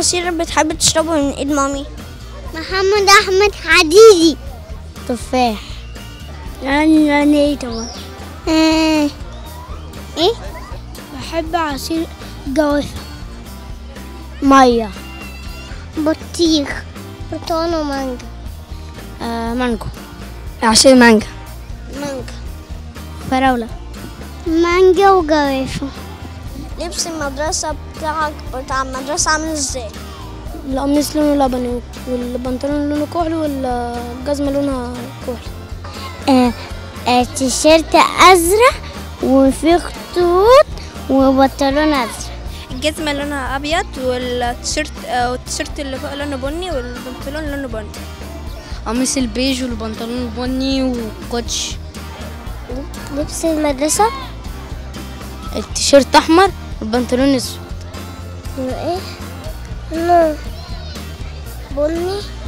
عصير بتحب تشربه من ايد مامي محمد احمد حديدي تفاح يعني يعني ايه طبعا آه. ايه بحب عصير جوافة مية بطيخ برتقال ومانجا آه مانجو عصير مانجا مانجا فراولة مانجا وجوافة لبس المدرسة بتاعك بتاع المدرسة عامل ازاي؟ القميص لونه لبني والبنطلون لونه كحلي والجزمة لونها كحلي آه. آه. تيشيرت ازرق وفيه خطوط وبنطلون ازرق الجزمة لونها أبيض والتيشيرت والتيشيرت اللي فوق لونه بني والبنطلون لونه بني قميص البيج والبنطلون البني وكوتش لبس المدرسة التيشيرت أحمر والبنطلون أسود ايه لونه بني